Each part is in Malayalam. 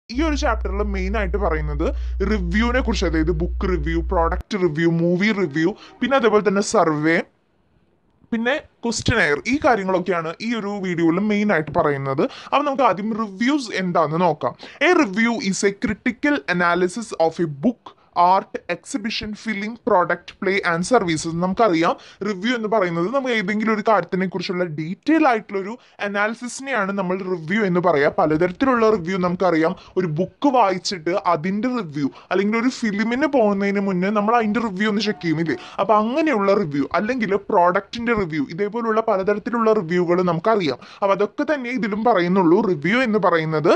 ഈ ഒരു ചാപ്റ്ററിൽ മെയിൻ ആയിട്ട് പറയുന്നത് റിവ്യൂവിനെ കുറിച്ച് അതായത് book review product review movie review പിന്നെ അതേപോലെ തന്നെ സർവേ പിന്നെ ക്വസ്റ്റ്യൻ എയർ ഈ കാര്യങ്ങളൊക്കെയാണ് ഈ ഒരു വീഡിയോയിൽ മെയിൻ ആയിട്ട് പറയുന്നത് അപ്പോൾ നമുക്ക് ആദ്യം റിവ്യൂസ് എന്താണെന്ന് നോക്കാം a review is a critical analysis of a book art exhibition film product play and services നമുക്കറിയാം റിവ്യൂ എന്ന് പറയുന്നത് നമ്മൾ ഏതെങ്കിലും ഒരു കാര്യത്തിനെ കുറിച്ചുള്ള ഡീറ്റെയിൽ ആയിട്ടുള്ള ഒരു അനാലിസിസിനെയാണ് നമ്മൾ റിവ്യൂ എന്ന് പറയുക പലതരത്തിലുള്ള റിവ്യൂ നമുക്കറിയാം ഒരു ബുക്ക് വായിച്ചിട്ട് അതിന്റെ റിവ്യൂ അല്ലെങ്കിൽ ഒരു ഫിലിമിന് പോകുന്നതിന് മുന്നേ നമ്മൾ അതിന്റെ റിവ്യൂ ഒന്ന് ചെക്ക് ചെയ്യുന്നില്ലേ അപ്പൊ അങ്ങനെയുള്ള റിവ്യൂ അല്ലെങ്കിൽ പ്രോഡക്റ്റിന്റെ റിവ്യൂ ഇതേപോലുള്ള പലതരത്തിലുള്ള റിവ്യൂകൾ നമുക്കറിയാം അപ്പൊ അതൊക്കെ തന്നെ ഇതിലും പറയുന്നുള്ളൂ റിവ്യൂ എന്ന് പറയുന്നത്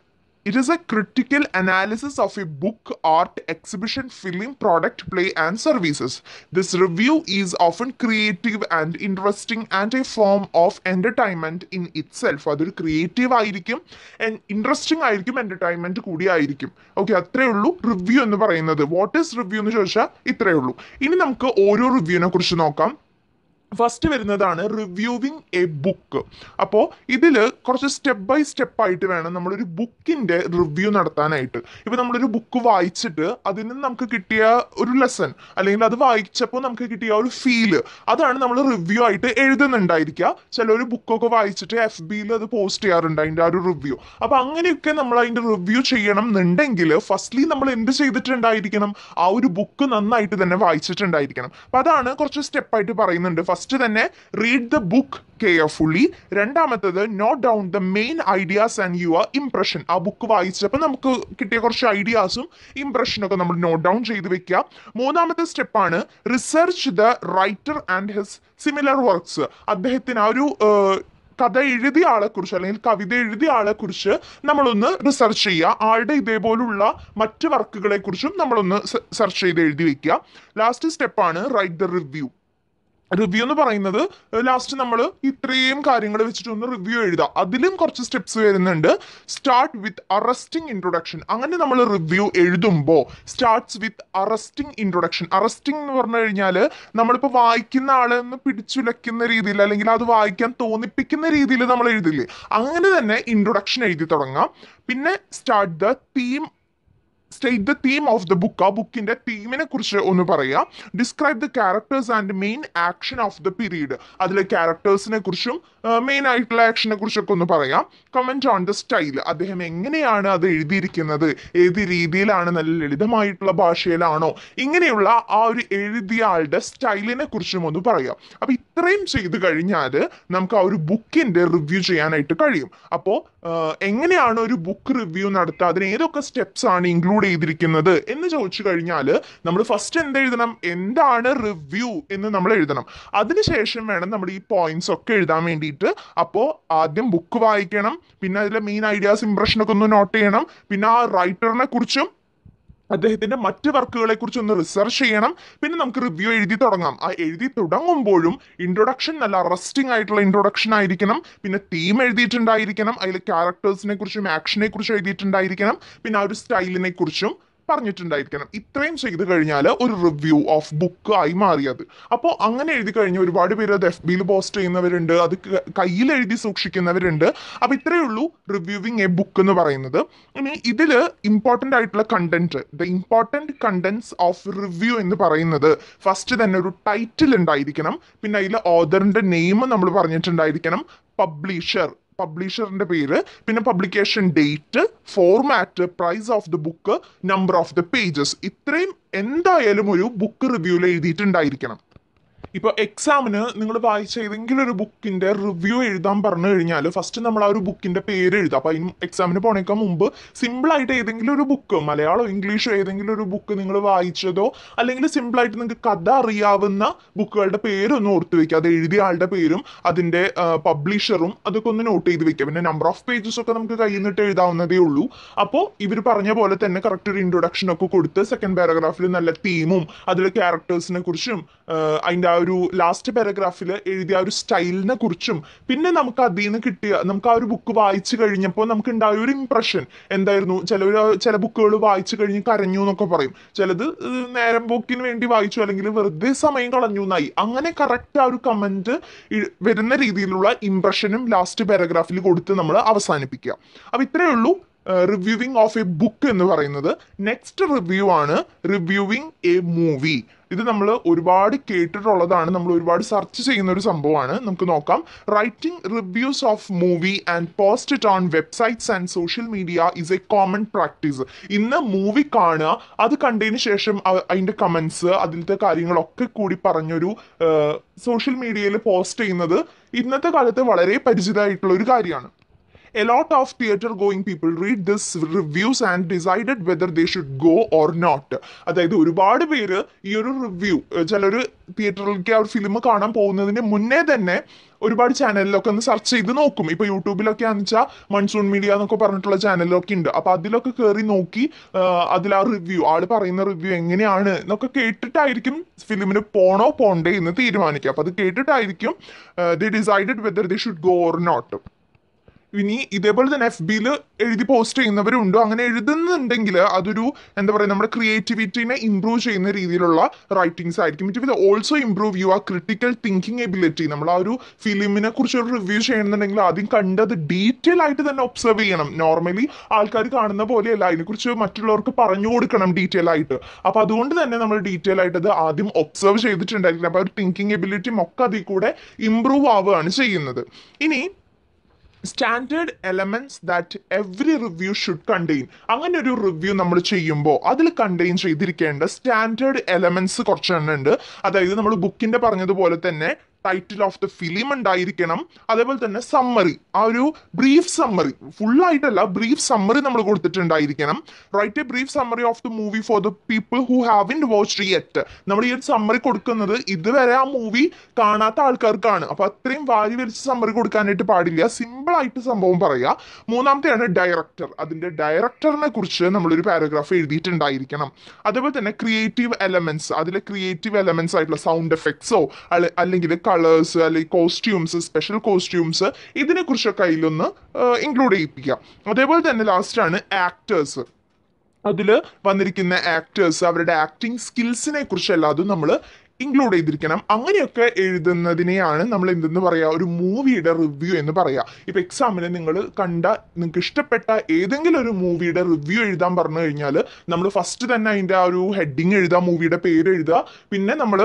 It is a critical analysis of a book, art, exhibition, film, product, play, and services. This review is often creative and interesting and a form of entertainment in itself. അതൊരു ക്രിയേറ്റീവ് ആയിരിക്കും ഇൻട്രസ്റ്റിംഗ് ആയിരിക്കും എന്റർടൈൻമെന്റ് കൂടി ആയിരിക്കും ഓക്കെ അത്രേ ഉള്ളൂ റിവ്യൂ എന്ന് പറയുന്നത് വാട്ട് ഈസ് റിവ്യൂ എന്ന് ചോദിച്ചാൽ ഇത്രേ ഉള്ളൂ ഇനി നമുക്ക് ഓരോ റിവ്യൂവിനെ കുറിച്ച് നോക്കാം ഫസ്റ്റ് വരുന്നതാണ് റിവ്യൂവിങ് എ ബുക്ക് അപ്പോൾ ഇതിൽ കുറച്ച് സ്റ്റെപ്പ് ബൈ സ്റ്റെപ്പ് ആയിട്ട് വേണം നമ്മളൊരു ബുക്കിന്റെ റിവ്യൂ നടത്താനായിട്ട് ഇപ്പൊ നമ്മളൊരു ബുക്ക് വായിച്ചിട്ട് അതിൽ നിന്ന് നമുക്ക് കിട്ടിയ ഒരു ലെസൺ അല്ലെങ്കിൽ അത് വായിച്ചപ്പോൾ നമുക്ക് കിട്ടിയ ഒരു ഫീല് അതാണ് നമ്മൾ റിവ്യൂ ആയിട്ട് എഴുതുന്നുണ്ടായിരിക്കുക ചിലർ ബുക്കൊക്കെ വായിച്ചിട്ട് എഫ് ബിയിൽ അത് പോസ്റ്റ് ചെയ്യാറുണ്ട് അതിന്റെ ആ ഒരു റിവ്യൂ അപ്പൊ അങ്ങനെയൊക്കെ നമ്മൾ അതിന്റെ റിവ്യൂ ചെയ്യണം എന്നുണ്ടെങ്കിൽ ഫസ്റ്റ്ലി നമ്മൾ എന്ത് ചെയ്തിട്ടുണ്ടായിരിക്കണം ആ ഒരു ബുക്ക് നന്നായിട്ട് തന്നെ വായിച്ചിട്ടുണ്ടായിരിക്കണം അപ്പൊ അതാണ് കുറച്ച് സ്റ്റെപ്പ് ആയിട്ട് പറയുന്നുണ്ട് ഫസ്റ്റ് തന്നെ റീഡ് ദ ബുക്ക് കെയർഫുള്ളി രണ്ടാമത്തത് note down the main ideas and your impression ആ ബുക്ക് വായിച്ചപ്പോൾ നമുക്ക് കിട്ടിയ കുറച്ച് ഐഡിയാസും ഇംപ്രഷനൊക്കെ നമ്മൾ നോട്ട് ഡൗൺ ചെയ്ത് വെക്കുക മൂന്നാമത്തെ സ്റ്റെപ്പാണ് research the writer and his similar works അദ്ദേഹത്തിന് ആ ഒരു ഏഹ്, കഥ എഴുതിയ ആളെ കുറിച്ച് അല്ലെങ്കിൽ കവിത എഴുതിയ ആളെ കുറിച്ച് നമ്മളൊന്ന് റിസർച്ച് ചെയ്യുക ആളുടെ ഇതേപോലുള്ള മറ്റ് വർക്കുകളെ കുറിച്ചും നമ്മളൊന്ന് സെർച്ച് ചെയ്ത് എഴുതി വെക്കുക ലാസ്റ്റ് സ്റ്റെപ്പാണ് റൈറ്റ് ദ റിവ്യൂ റിവ്യൂ എന്ന് പറയുന്നത് ലാസ്റ്റ് നമ്മൾ ഇത്രയും കാര്യങ്ങൾ വെച്ചിട്ട് ഒന്ന് റിവ്യൂ എഴുതാം അതിലും കുറച്ച് സ്റ്റെപ്സ് വരുന്നുണ്ട് സ്റ്റാർട്ട് വിത്ത് അറസ്റ്റിംഗ് ഇൻട്രൊഡക്ഷൻ അങ്ങനെ നമ്മൾ റിവ്യൂ എഴുതുമ്പോൾ starts with arresting introduction arresting എന്ന് പറഞ്ഞു കഴിഞ്ഞാൽ നമ്മളിപ്പോൾ വായിക്കുന്ന ആളെ ഒന്ന് പിടിച്ചുലയ്ക്കുന്ന രീതിയിൽ അല്ലെങ്കിൽ അത് വായിക്കാൻ തോന്നിപ്പിക്കുന്ന രീതിയിൽ നമ്മൾ എഴുതില്ലേ അങ്ങനെ തന്നെ ഇൻട്രൊഡക്ഷൻ എഴുതി തുടങ്ങാം പിന്നെ start the theme state the theme of the book ആ ബുക്കിന്റെ തീമിനെ കുറിച്ച് ഒന്ന് പറയാം describe the characters and main action of the period അതിലെ ക്യാരക്ടേഴ്സിനെ കുറിച്ചും മെയിൻ ആയിട്ടുള്ള ആക്ഷനെ കുറിച്ചൊക്കെ ഒന്ന് പറയാം കമന്റ് ഓൺ ദ സ്റ്റൈൽ അദ്ദേഹം എങ്ങനെയാണ് അത് എഴുതിയിരിക്കുന്നത് ഏത് രീതിയിലാണ് നല്ല ലളിതമായിട്ടുള്ള ഭാഷയിലാണോ ഇങ്ങനെയുള്ള ആ ഒരു എഴുതിയ ആളുടെ സ്റ്റൈലിനെ കുറിച്ചും ഒന്ന് പറയാം അപ്പൊ ഇത്രയും ചെയ്ത് കഴിഞ്ഞാൽ നമുക്ക് ആ ഒരു ബുക്കിന്റെ റിവ്യൂ ചെയ്യാനായിട്ട് കഴിയും അപ്പോൾ എങ്ങനെയാണ് ഒരു ബുക്ക് റിവ്യൂ നടത്തുക അതിന് ഏതൊക്കെ സ്റ്റെപ്സ് ആണ് ഇൻക്ലൂഡ് ചെയ്തിരിക്കുന്നത് എന്ന് ചോദിച്ചു കഴിഞ്ഞാൽ നമ്മൾ ഫസ്റ്റ് എന്ത് എഴുതണം എന്താണ് റിവ്യൂ എന്ന് നമ്മൾ എഴുതണം അതിനുശേഷം വേണം നമ്മൾ ഈ പോയിന്റ്സ് ഒക്കെ എഴുതാൻ വേണ്ടിയിട്ട് അപ്പോൾ ആദ്യം ബുക്ക് വായിക്കണം പിന്നെ അതിലെ മെയിൻ ഐഡിയാസ് ഇംപ്രഷനൊക്കെ ഒന്ന് നോട്ട് ചെയ്യണം പിന്നെ ആ റൈറ്ററിനെ കുറിച്ചും അദ്ദേഹത്തിന്റെ മറ്റ് വർക്കുകളെ കുറിച്ച് ഒന്ന് റിസർച്ച് ചെയ്യണം പിന്നെ നമുക്ക് റിവ്യൂ എഴുതി തുടങ്ങാം ആ എഴുതി തുടങ്ങുമ്പോഴും ഇൻട്രൊഡക്ഷൻ നല്ല അറസ്റ്റിംഗ് ആയിട്ടുള്ള ഇൻട്രൊഡക്ഷൻ ആയിരിക്കണം പിന്നെ തീം എഴുതിയിട്ടുണ്ടായിരിക്കണം അതിൽ ക്യാരക്ടേഴ്സിനെ കുറിച്ചും ആക്ഷനെ കുറിച്ചും എഴുതിയിട്ടുണ്ടായിരിക്കണം പിന്നെ ആ ഒരു സ്റ്റൈലിനെ കുറിച്ചും പറഞ്ഞിട്ടുണ്ടായിരിക്കണം ഇത്രയും ചെയ്ത് കഴിഞ്ഞാൽ ഒരു റിവ്യൂ ഓഫ് ബുക്ക് ആയി മാറിയത് അപ്പോൾ അങ്ങനെ എഴുതി കഴിഞ്ഞ് ഒരുപാട് പേര് അത് എഫ് ബിയിൽ പോസ്റ്റ് ചെയ്യുന്നവരുണ്ട് അത് ക- കയ്യിൽ എഴുതി സൂക്ഷിക്കുന്നവരുണ്ട് അപ്പോൾ ഇത്രയേ ഉള്ളൂ റിവ്യൂവിങ് എ ബുക്ക് എന്ന് പറയുന്നത് ഇനി ഇതിൽ ഇമ്പോർട്ടൻ്റ് ആയിട്ടുള്ള content the important contents of review എന്ന് പറയുന്നത് ഫസ്റ്റ് തന്നെ ഒരു ടൈറ്റിൽ ഉണ്ടായിരിക്കണം പിന്നെ അതിൽ ഓദറിന്റെ നെയിം നമ്മൾ പറഞ്ഞിട്ടുണ്ടായിരിക്കണം പബ്ലിഷർ പബ്ലിഷറിന്റെ പേര് പിന്നെ publication date format price of the book number of the pages ഇത്രയും എന്തായാലും ഒരു ബുക്ക് റിവ്യൂവിൽ എഴുതിയിട്ടുണ്ടായിരിക്കണം ഇപ്പൊ എക്സാമിന് നിങ്ങൾ വായിച്ച ഏതെങ്കിലും ഒരു ബുക്കിന്റെ റിവ്യൂ എഴുതാൻ പറഞ്ഞു കഴിഞ്ഞാൽ ഫസ്റ്റ് നമ്മൾ ആ ഒരു ബുക്കിന്റെ പേര് എഴുതാം അപ്പൊ അതിന് എക്സാമിന് പോണേക്കാൾ മുമ്പ് സിമ്പിൾ ആയിട്ട് ഏതെങ്കിലും ഒരു ബുക്ക് മലയാളമോ ഇംഗ്ലീഷോ ഏതെങ്കിലും ഒരു ബുക്ക് നിങ്ങൾ വായിച്ചതോ അല്ലെങ്കിൽ സിമ്പിൾ ആയിട്ട് നിങ്ങൾക്ക് കഥ അറിയാവുന്ന ബുക്കുകളുടെ പേരൊന്ന് ഓർത്ത് വെക്കുക അത് എഴുതിയ ആളുടെ പേരും അതിന്റെ പബ്ലിഷറും അതൊക്കെ ഒന്ന് നോട്ട് ചെയ്ത് വെക്കുക പിന്നെ നമ്പർ ഓഫ് പേജസ് ഒക്കെ നമുക്ക് കയ്യിൽ നിന്നിട്ട് എഴുതാവുന്നതേ ഉള്ളൂ അപ്പോൾ ഇവർ പറഞ്ഞ പോലെ തന്നെ കറക്റ്റ് ഒരു ഇൻട്രൊഡക്ഷൻ ഒക്കെ കൊടുത്ത് സെക്കൻഡ് പാരഗ്രാഫിൽ നല്ല തീമും അതിലെ ക്യാരക്ടേഴ്സിനെ കുറിച്ചും ആഹ് അതിന്റെ ആ ഒരു ലാസ്റ്റ് പാരഗ്രാഫിൽ എഴുതിയ ആ ഒരു സ്റ്റൈലിനെ കുറിച്ചും പിന്നെ നമുക്ക് അതിൽ നിന്ന് കിട്ടിയ നമുക്ക് ആ ഒരു ബുക്ക് വായിച്ചു കഴിഞ്ഞപ്പോൾ നമുക്ക് ഉണ്ടായ ഒരു ഇംപ്രഷൻ എന്തായിരുന്നു ചിലവർ ചില ബുക്കുകൾ വായിച്ചു കഴിഞ്ഞ് കരഞ്ഞു എന്നൊക്കെ പറയും ചിലത് ഏഹ് നേരം പോക്കിന് വേണ്ടി വായിച്ചു അല്ലെങ്കിൽ വെറുതെ സമയം കളഞ്ഞു എന്നായി അങ്ങനെ കറക്റ്റ് ആ ഒരു കമന്റ് വരുന്ന രീതിയിലുള്ള ഇംപ്രഷനും ലാസ്റ്റ് പാരഗ്രാഫിൽ കൊടുത്ത് നമ്മൾ അവസാനിപ്പിക്കുക അപ്പൊ ഇത്രയേ ഉള്ളൂ റിവ്യൂവിംഗ് ഓഫ് എ ബുക്ക് എന്ന് പറയുന്നത് നെക്സ്റ്റ് റിവ്യൂ ആണ് റിവ്യൂവിംഗ് എ മൂവി ഇത് നമ്മൾ ഒരുപാട് കേട്ടിട്ടുള്ളതാണ് നമ്മൾ ഒരുപാട് സെർച്ച് ചെയ്യുന്ന ഒരു സംഭവമാണ് നമുക്ക് നോക്കാം writing reviews of movie and post it on websites and social media is a common practice ഇന്ന് മൂവി കാണുക അത് കണ്ടതിന് ശേഷം അ- അതിന്റെ കമന്റ്സ് അതിലത്തെ കാര്യങ്ങളൊക്കെ കൂടി പറഞ്ഞൊരു സോഷ്യൽ മീഡിയയിൽ പോസ്റ്റ് ചെയ്യുന്നത് ഇന്നത്തെ കാലത്ത് വളരെ പരിചിതമായിട്ടുള്ള ഒരു കാര്യമാണ് a lot of theater going people read this reviews and decided whether they should go or not അതായത് ഒരുപാട് പേര് ഈ ഒരു റിവ്യൂ ചിലർ തിയേറ്ററിലേക്ക് ആ ഒരു ഫിലിം കാണാൻ പോകുന്നതിന് മുന്നേ തന്നെ ഒരുപാട് ചാനലിലൊക്കെ ഒന്ന് സെർച്ച് ചെയ്ത് നോക്കും ഇപ്പൊ യൂട്യൂബിലൊക്കെ ആണെന്ന് വെച്ചാൽ മൺസൂൺ മീഡിയ എന്നൊക്കെ പറഞ്ഞിട്ടുള്ള ചാനലൊക്കെ ഉണ്ട് അപ്പൊ അതിലൊക്കെ കയറി നോക്കി ആ, അതിൽ ആ റിവ്യൂ ആള് പറയുന്ന റിവ്യൂ എങ്ങനെയാണ് എന്നൊക്കെ കേട്ടിട്ടായിരിക്കും ഫിലിമിന് പോണോ പോണ്ടേ എന്ന് തീരുമാനിക്കുക അപ്പൊ അത് കേട്ടിട്ടായിരിക്കും the decided whether the should go or not ഇനി ഇതേപോലെ തന്നെ എഫ് ബിയിൽ എഴുതി പോസ്റ്റ് ചെയ്യുന്നവരുണ്ടോ അങ്ങനെ എഴുതുന്നുണ്ടെങ്കിൽ അതൊരു എന്താ പറയുക നമ്മുടെ ക്രിയേറ്റിവിറ്റിനെ ഇംപ്രൂവ് ചെയ്യുന്ന രീതിയിലുള്ള റൈറ്റിംഗ്സ് ആയിരിക്കും it will also improve your critical thinking ability നമ്മൾ ആ ഒരു ഫിലിമിനെ കുറിച്ച് ഒരു റിവ്യൂ ചെയ്യണമെന്നുണ്ടെങ്കിൽ ആദ്യം കണ്ടത് ഡീറ്റെയിൽ ആയിട്ട് തന്നെ ഒബ്സർവ് ചെയ്യണം നോർമലി ആൾക്കാർ കാണുന്ന പോലെയല്ല അതിനെക്കുറിച്ച് മറ്റുള്ളവർക്ക് പറഞ്ഞു കൊടുക്കണം ഡീറ്റെയിൽ ആയിട്ട് അപ്പൊ അതുകൊണ്ട് തന്നെ നമ്മൾ ഡീറ്റെയിൽ ആയിട്ട് അത് ആദ്യം ഒബ്സർവ് ചെയ്തിട്ടുണ്ടായിരിക്കണം അപ്പൊ ഒരു തിങ്കിങ് എബിലിറ്റിയും ഒക്കെ അതിൽ കൂടെ ഇംപ്രൂവ് ആവുകയാണ് ചെയ്യുന്നത് ഇനി standard elements that every review should contain അങ്ങനെ ഒരു റിവ്യൂ നമ്മൾ ചെയ്യുമ്പോൾ അതിൽ കണ്ടെയ്ൻ ചെയ്തിരിക്കേണ്ട സ്റ്റാൻഡേർഡ് എലമെന്റ്സ് കുറച്ചെണ്ണം ഉണ്ട് അതായത് നമ്മൾ ബുക്കിന്റെ പറഞ്ഞതുപോലെ തന്നെ ടൈറ്റിൽ ഓഫ് ദ ഫിലിം ഉണ്ടായിരിക്കണം അതേപോലെ തന്നെ സമ്മറി ആ ഒരു ബ്രീഫ് സമ്മറി ഫുൾ ആയിട്ടല്ല ബ്രീഫ് സമ്മറി നമ്മൾ കൊടുത്തിട്ടുണ്ടായിരിക്കണം right a brief summary of the movie for the people who haven't watched yet നമ്മൾ ഈ ഒരു സമ്മറി കൊടുക്കുന്നത് ഇതുവരെ ആ മൂവി കാണാത്ത ആൾക്കാർക്കാണ് അപ്പൊ അത്രയും വാരി വലിച്ച് സമ്മറി കൊടുക്കാനായിട്ട് പാടില്ല സിമ്പിൾ ആയിട്ട് സംഭവം പറയാ മൂന്നാമത്തെയാണ് ഡയറക്ടർ അതിന്റെ ഡയറക്ടറിനെ കുറിച്ച് നമ്മളൊരു പാരഗ്രാഫ് എഴുതിയിട്ടുണ്ടായിരിക്കണം അതേപോലെ തന്നെ ക്രിയേറ്റീവ് എലമെന്റ്സ് അതിലെ ക്രിയേറ്റീവ് എലമെന്റ്സ് ആയിട്ടുള്ള സൗണ്ട് എഫക്ട്സോ അല്ലെങ്കിൽ കളേഴ്സ് അല്ലെങ്കിൽ കോസ്റ്റ്യൂംസ് സ്പെഷ്യൽ കോസ്റ്റ്യൂംസ് ഇതിനെ കുറിച്ചൊക്കെ അതിലൊന്ന് ഇൻക്ലൂഡ് ചെയ്യിപ്പിക്കാം അതേപോലെ തന്നെ ലാസ്റ്റ് ആണ് ആക്ടേഴ്സ് അതിൽ വന്നിരിക്കുന്ന ആക്ടേഴ്സ് അവരുടെ ആക്ടിങ് സ്കിൽസിനെ കുറിച്ചല്ല അതും നമ്മൾ ഇൻക്ലൂഡ് ചെയ്തിരിക്കണം അങ്ങനെയൊക്കെ എഴുതുന്നതിനെയാണ് നമ്മൾ എന്തെന്ന് പറയാ ഒരു മൂവിയുടെ റിവ്യൂ എന്ന് പറയാ ഇപ്പൊ എക്സാമിന് നിങ്ങൾ കണ്ട നിങ്ങൾക്ക് ഇഷ്ടപ്പെട്ട ഏതെങ്കിലും ഒരു മൂവിയുടെ റിവ്യൂ എഴുതാൻ പറഞ്ഞു കഴിഞ്ഞാൽ നമ്മൾ ഫസ്റ്റ് തന്നെ അതിന്റെ ആ ഒരു ഹെഡിങ് എഴുതുക മൂവിയുടെ പേര് എഴുതുക പിന്നെ നമ്മൾ